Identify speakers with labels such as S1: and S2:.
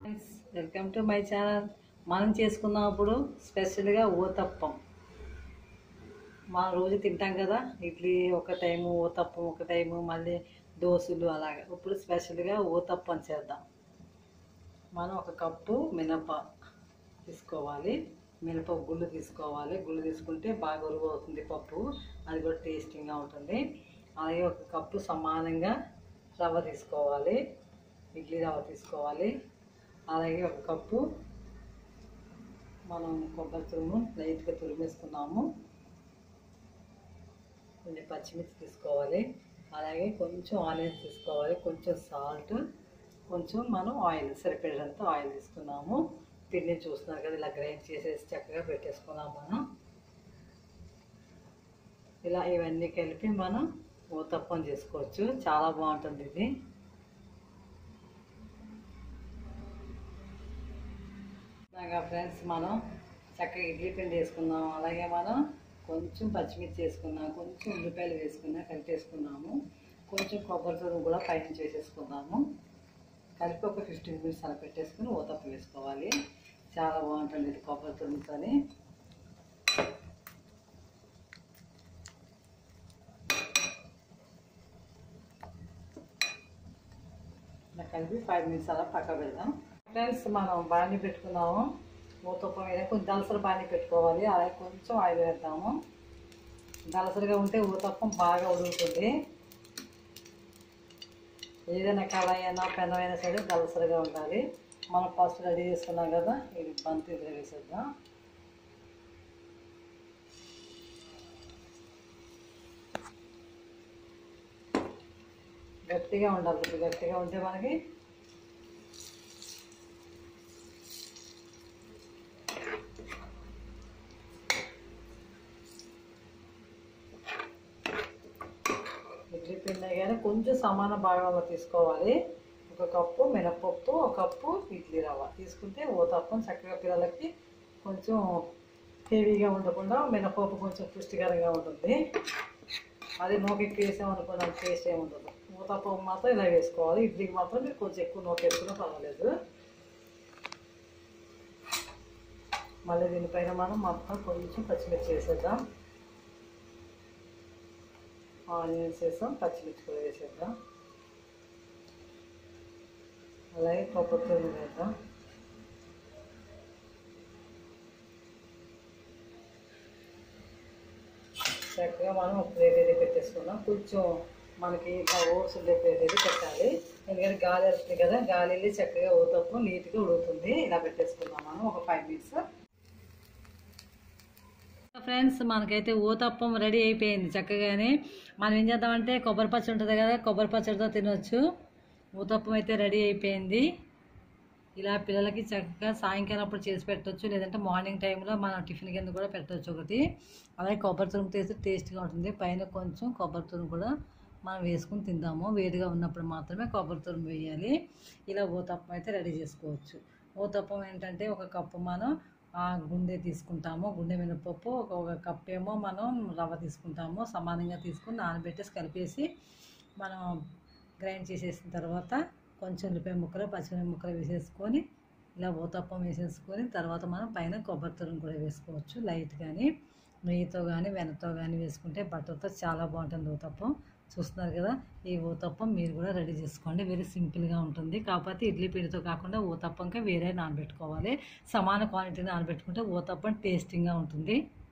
S1: friends welcome to my channel మనం చేసుకున్నప్పుడు స్పెషల్గా ఊతప్పం మనం రోజు తింటాం కదా ఇడ్లీ ఒక టైము ఊతప్పం ఒక టైము మళ్ళీ దోశలు అలాగా ఇప్పుడు స్పెషల్గా ఊతప్పం చేద్దాం మనం ఒక కప్పు మినప తీసుకోవాలి మినప గుళ్ళు తీసుకోవాలి గుళ్ళు తీసుకుంటే బాగా ఉరుగు అవుతుంది పప్పు అది కూడా టేస్టీగా ఉంటుంది అలాగే ఒక కప్పు సమానంగా రవ్వ తీసుకోవాలి ఇడ్లీ రవ్వ తీసుకోవాలి అలాగే ఒక కప్పు మనం కొబ్బరి తురుము లైట్గా తురిమేసుకున్నాము కొంచెం పచ్చిమిర్చి తీసుకోవాలి అలాగే కొంచెం ఆనియన్స్ తీసుకోవాలి కొంచెం సాల్ట్ కొంచెం మనం ఆయిల్ సరిపడేంత ఆయిల్ తీసుకున్నాము పిండిని చూస్తున్నారు కదా ఇలా గ్రైండ్ చేసేసి చక్కగా పెట్టేసుకున్నాం మనం ఇలా ఇవన్నీ కలిపి మనం ఊతప్పం చేసుకోవచ్చు చాలా బాగుంటుంది ఇది బాగా ఫ్రెండ్స్ మనం చక్కగా ఇడ్లీ పిండి వేసుకున్నాం అలాగే మనం కొంచెం పచ్చిమిర్చి వేసుకున్నాం కొంచెం ఉల్లిపాయలు వేసుకున్నాం కలిపేసుకున్నాము కొంచెం కొబ్బరి తురుము కూడా పైన వేసేసుకున్నాము కలిపి ఒక ఫిఫ్టీన్ మినిట్స్ అలా పెట్టేసుకుని ఊతప్ప వేసుకోవాలి చాలా బాగుంటుంది ఇది కొబ్బరి తురుముతోని ఇలా కలిపి ఫైవ్ మినిట్స్ అలా పక్క పెడదాం ఫ్రెండ్స్ మనం బాణీ పెట్టుకున్నాము ఊతప్పం మీద కొంచెం దలసరి బాణీ పెట్టుకోవాలి అలాగే కొంచెం ఆయిల్ వేద్దాము దలసరిగా ఉంటే ఊతప్పం బాగా ఉడుకుతుంది ఏదైనా కళాయి అయినా పెనం అయినా సరే దలసరిగా ఉండాలి మనం ఫస్ట్ రెడీ చేసుకున్నాం కదా ఇది బంతి ఇదిలో వేసేద్దాం గట్టిగా ఉండాలి ఇప్పుడు గట్టిగా ఉంటే మనకి ఇడ్లీ పిండి కానీ కొంచెం సమాన భాగంలో తీసుకోవాలి ఒక కప్పు మినపప్పు ఒక కప్పు ఇడ్లీ రవ్వ తీసుకుంటే ఊతప్పం చక్కగా పిల్లలకి కొంచెం హెవీగా ఉండకుండా మినపప్పు కొంచెం పుష్టికరంగా ఉంటుంది అది నూకెక్కి వేసామనుకున్న టేస్ట్ ఏమి ఉండదు ఊతప్పం మాత్రం ఇలా వేసుకోవాలి ఇడ్లీకి మాత్రం మీరు కొంచెం ఎక్కువ నూక వేసుకున్నా పర్వాలేదు మళ్ళీ దీనిపైన మనం మొత్తం కొంచెం పచ్చిమిర్చి వేసేద్దాం ఆనియన్స్ వేసాం పచ్చిమిర్చి కూడా వేసేద్దాం అలాగే కొబ్బరి తురుము వేద్దాం చక్కగా మనం ఒక ప్లేట్ అయితే పెట్టేసుకున్నాం కొంచెం మనకి ఇట్లా ఓట్స్ ఉండే ప్లేట్ అయితే పెట్టాలి ఎందుకంటే గాలి వస్తుంది కదా గాలి వెళ్ళి చక్కగా ఊతప్పు నీట్గా ఉడుకుతుంది ఇలా పెట్టేసుకున్నాం మనం ఒక ఫైవ్ మినిట్స్ ఫ్రెండ్స్ మనకైతే ఊతప్పం రెడీ అయిపోయింది చక్కగానే మనం ఏం చేద్దామంటే కొబ్బరి పచ్చడి ఉంటుంది కదా కొబ్బరి పచ్చడితో తినొచ్చు ఊతప్పం అయితే రెడీ అయిపోయింది ఇలా పిల్లలకి చక్కగా సాయంకాలం అప్పుడు చేసి పెట్టవచ్చు లేదంటే మార్నింగ్ టైంలో మనం టిఫిన్ కింద కూడా పెట్టవచ్చు ఒకటి అలాగే కొబ్బరి తురుము తీసి టేస్ట్గా ఉంటుంది పైన కొంచెం కొబ్బరి తురుము కూడా మనం వేసుకుని తిందాము వేడిగా ఉన్నప్పుడు మాత్రమే కొబ్బరి తురుము వేయాలి ఇలా ఊతప్పం అయితే రెడీ చేసుకోవచ్చు ఊతప్పం ఏంటంటే ఒక కప్పు మనం ఆ గుండె తీసుకుంటాము గుండె మినపప్పు ఒక ఒక కప్ ఏమో మనం రవ్వ తీసుకుంటాము సమానంగా తీసుకుని నానబెట్టేసి కలిపేసి మనం గ్రైండ్ చేసేసిన తర్వాత కొంచెం ఉల్లిపాయ ముక్కలు పచ్చిమిరపకాయ ముక్కలు వేసేసుకొని ఇలా ఊతప్పం వేసేసుకొని తర్వాత మనం పైన కొబ్బరి తురుము కూడా వేసుకోవచ్చు లైట్ కానీ నెయ్యితో కానీ వెనతో కానీ వేసుకుంటే బటర్తో చాలా బాగుంటుంది ఊతప్పం చూస్తున్నారు కదా ఈ ఊతప్పం మీరు కూడా రెడీ చేసుకోండి వెరీ సింపుల్గా ఉంటుంది కాకపోతే ఇడ్లీ పిండితో కాకుండా ఊతప్పంకి వేరే నానబెట్టుకోవాలి సమాన క్వాంటిటీ నానబెట్టుకుంటే ఊతప్పం టేస్టింగ్గా ఉంటుంది